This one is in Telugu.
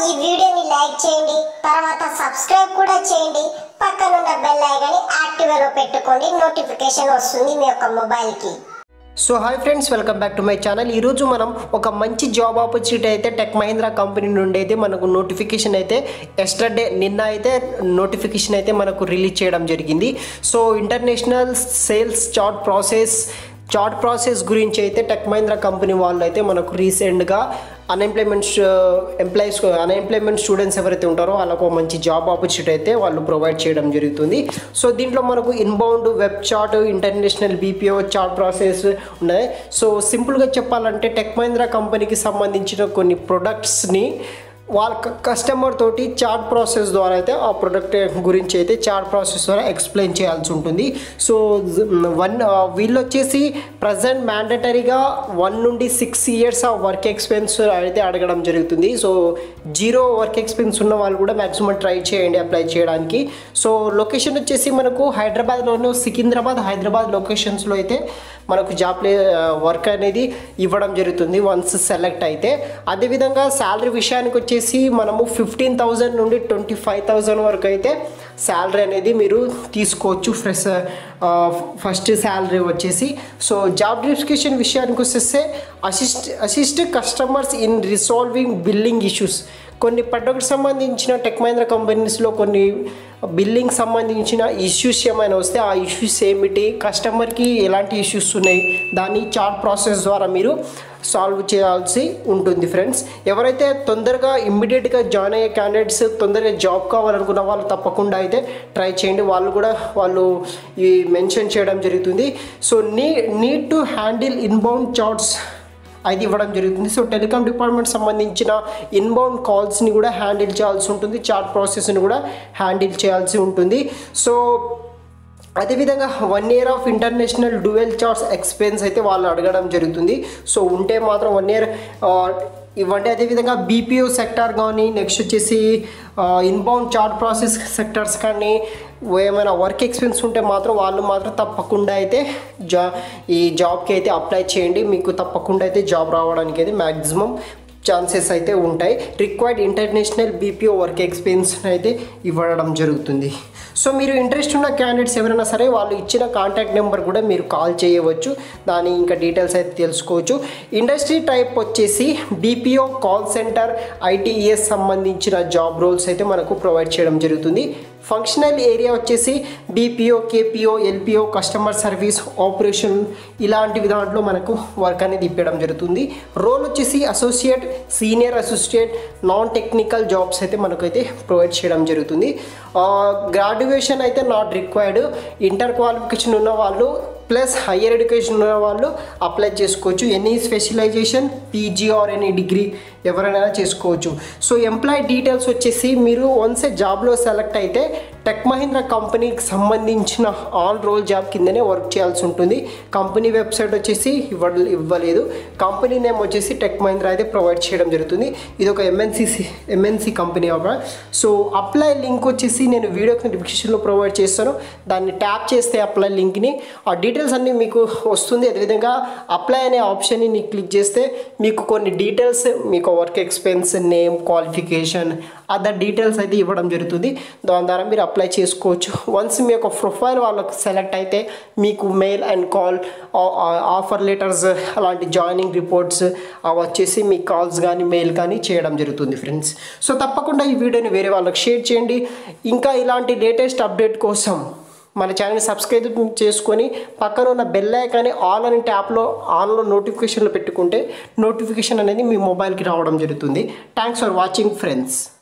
ఈ వీడియోని లైక్ చేయండి తర్వాత సబ్స్క్రైబ్ కూడా చేయండి పక్కనున్న బెల్ ఐకాన్ని యాక్టివ్లో పెట్టుకోండి నోటిఫికేషన్ వస్తుంది మీ యొక్క మొబైల్కి so hi friends welcome back to my channel ఈరోజు మనం ఒక మంచి జాబ్ ఆపర్చునిటీ అయితే టెక్ మహీంద్రా కంపెనీ నుండి అయితే మనకు నోటిఫికేషన్ అయితే ఎస్టర్డే నిన్న అయితే నోటిఫికేషన్ అయితే మనకు రిలీజ్ చేయడం జరిగింది so international sales chat process chat process గురించి అయితే టెక్ మహీంద్రా కంపెనీ వాళ్ళు అయితే మనకు రీసెంట్గా అన్ఎంప్లాయ్మెంట్ ఎంప్లాయీస్ అన్ఎంప్లాయ్మెంట్ స్టూడెంట్స్ ఎవరైతే ఉంటారో వాళ్ళకు ఒక మంచి జాబ్ ఆపర్చునిటీ అయితే వాళ్ళు ప్రొవైడ్ చేయడం జరుగుతుంది సో దీంట్లో మనకు inbound web chat international BPO chat process ఉన్నాయి సో సింపుల్గా చెప్పాలంటే టెక్ మహీంద్రా కంపెనీకి సంబంధించిన కొన్ని ప్రొడక్ట్స్ని వాళ్ళ కస్టమర్ తోటి చార్ట్ ప్రాసెస్ ద్వారా అయితే ఆ ప్రొడక్ట్ గురించి అయితే చార్ట్ ప్రాసెస్ ద్వారా ఎక్స్ప్లెయిన్ చేయాల్సి ఉంటుంది సో వన్ వీళ్ళు వచ్చేసి ప్రజెంట్ మ్యాండటరీగా వన్ నుండి six years of work experience అయితే అడగడం జరుగుతుంది సో జీరో వర్క్ ఎక్స్పీరియన్స్ ఉన్న వాళ్ళు కూడా మ్యాక్సిమం ట్రై చేయండి అప్లై చేయడానికి సో లొకేషన్ వచ్చేసి మనకు హైదరాబాద్లోను సికింద్రాబాద్ హైదరాబాద్ లొకేషన్స్లో అయితే మనకు జాబ్ ప్లే వర్క్ అనేది ఇవ్వడం జరుగుతుంది వన్స్ సెలెక్ట్ అయితే అదేవిధంగా శాలరీ విషయానికి వచ్చేసి మనము ఫిఫ్టీన్ థౌజండ్ నుండి ట్వంటీ ఫైవ్ థౌజండ్ వరకు అయితే శాలరీ అనేది మీరు తీసుకోవచ్చు ఫ్రెష్ ఫస్ట్ శాలరీ వచ్చేసి సో జాబ్ డిస్క్రిప్షన్ విషయానికి వచ్చేస్తే assist assist customers in resolving billing issues కొన్ని ప్రొడక్ట్ సంబంధించిన టెక్ మహీంద్రా కంపెనీస్లో కొన్ని బిల్లింగ్ సంబంధించిన ఇష్యూస్ ఏమైనా వస్తే ఆ ఇష్యూస్ ఏమిటి కస్టమర్కి ఎలాంటి ఇష్యూస్ ఉన్నాయి దాన్ని చార్ట్ ప్రాసెస్ ద్వారా మీరు సాల్వ్ చేయాల్సి ఉంటుంది ఫ్రెండ్స్ ఎవరైతే తొందరగా ఇమ్మీడియట్గా జాయిన్ అయ్యే క్యాండిడేట్స్ తొందరగా జాబ్ కావాలనుకున్న వాళ్ళు తప్పకుండా అయితే ట్రై చేయండి వాళ్ళు కూడా వాళ్ళు ఈ మెన్షన్ చేయడం జరుగుతుంది సో నీ need to handle inbound chats అది ఇవ్వడం జరుగుతుంది సో టెలికాం డిపార్ట్మెంట్ సంబంధించిన ఇన్బౌండ్ కాల్స్ని కూడా హ్యాండిల్ చేయాల్సి ఉంటుంది చార్ట్ ప్రాసెస్ని కూడా హ్యాండిల్ చేయాల్సి ఉంటుంది సో అదేవిధంగా one year of international dual chats experience అయితే వాళ్ళు అడగడం జరుగుతుంది సో ఉంటే మాత్రం వన్ ఇయర్ ఇవ్వండి అదేవిధంగా బీపీఓ సెక్టార్ కానీ నెక్స్ట్ వచ్చేసి ఇన్బౌండ్ చార్ట్ ప్రాసెస్ సెక్టార్స్ కానీ ఏమైనా వర్క్ ఎక్స్పీరియన్స్ ఉంటే మాత్రం వాళ్ళు మాత్రం తప్పకుండా అయితే జా ఈ జాబ్కి అయితే అప్లై చేయండి మీకు తప్పకుండా అయితే జాబ్ రావడానికి అయితే మ్యాక్సిమం ఛాన్సెస్ అయితే ఉంటాయి required international BPO work experience అయితే ఇవ్వడం జరుగుతుంది సో మీరు ఇంట్రెస్ట్ ఉన్న క్యాండిడేట్స్ ఎవరైనా సరే వాళ్ళు ఇచ్చిన కాంటాక్ట్ నెంబర్ కూడా మీరు కాల్ చేయవచ్చు దాని ఇంకా డీటెయిల్స్ అయితే తెలుసుకోవచ్చు ఇండస్ట్రీ టైప్ వచ్చేసి బీపీఓ కాల్ సెంటర్ ఐటీఈఎస్ సంబంధించిన జాబ్ రోల్స్ అయితే మనకు ప్రొవైడ్ చేయడం జరుగుతుంది ఫంక్షనల్ ఏరియా వచ్చేసి BPO KPO LPO customer service operation ఇలాంటివి దాంట్లో మనకు వర్క్ అనేది ఇప్పడం జరుగుతుంది రోల్ వచ్చేసి associate senior associate non technical jobs అయితే మనకైతే ప్రొవైడ్ చేయడం జరుగుతుంది గ్రాడ్యుయేషన్ అయితే నాట్ రిక్వైర్డ్ ఇంటర్ క్వాలిఫికేషన్ ఉన్న వాళ్ళు ప్లస్ హయ్యర్ ఎడ్యుకేషన్ ఉన్న వాళ్ళు అప్లై చేసుకోవచ్చు any specialisation PG or any degree ఎవరైనా చేసుకోవచ్చు సో ఎంప్లాయ్ డీటెయిల్స్ వచ్చేసి మీరు వన్స్ ఏ జాబ్లో సెలెక్ట్ అయితే టెక్ మహీంద్రా కంపెనీకి సంబంధించిన ఆన్ రోల్ జాబ్ కిందనే వర్క్ చేయాల్సి ఉంటుంది కంపెనీ వెబ్సైట్ వచ్చేసి ఇవ్వ ఇవ్వలేదు కంపెనీ నేమ్ వచ్చేసి టెక్ మహీంద్రా అయితే ప్రొవైడ్ చేయడం జరుగుతుంది ఇది ఒక ఎంఎన్సి ఎంఎన్సి కంపెనీ ఒక సో అప్లై లింక్ వచ్చేసి నేను వీడియో డిస్క్రిప్షన్లో ప్రొవైడ్ చేస్తాను దాన్ని ట్యాప్ చేస్తే అప్లై లింక్ని ఆ డీటెయిల్స్ అన్నీ మీకు వస్తుంది అదేవిధంగా అప్లై అనే ఆప్షన్ని నీ క్లిక్ చేస్తే మీకు కొన్ని డీటెయిల్స్ మీకు work experience name qualification other details అయితే ఇవ్వడం జరుగుతుంది దాని ద్వారా మీరు అప్లై చేసుకోవచ్చు వన్స్ మీ యొక్క ప్రొఫైల్ వాళ్ళకు సెలెక్ట్ అయితే మీకు mail and call offer letters అలాంటి జాయినింగ్ రిపోర్ట్స్ అవి వచ్చేసి మీ కాల్స్ కానీ మెయిల్ కానీ చేయడం జరుగుతుంది ఫ్రెండ్స్ సో తప్పకుండా ఈ వీడియోని వేరే వాళ్ళకి షేర్ చేయండి ఇంకా ఇలాంటి లేటెస్ట్ అప్డేట్ కోసం మన ఛానల్ని సబ్స్క్రైబ్ చేసుకొని పక్కన ఉన్న బెల్ ఐకాన్ని ఆల్ అని ట్యాప్లో ఆన్లో నోటిఫికేషన్లు పెట్టుకుంటే నోటిఫికేషన్ అనేది మీ మొబైల్కి రావడం జరుగుతుంది థ్యాంక్స్ ఫర్ వాచింగ్ ఫ్రెండ్స్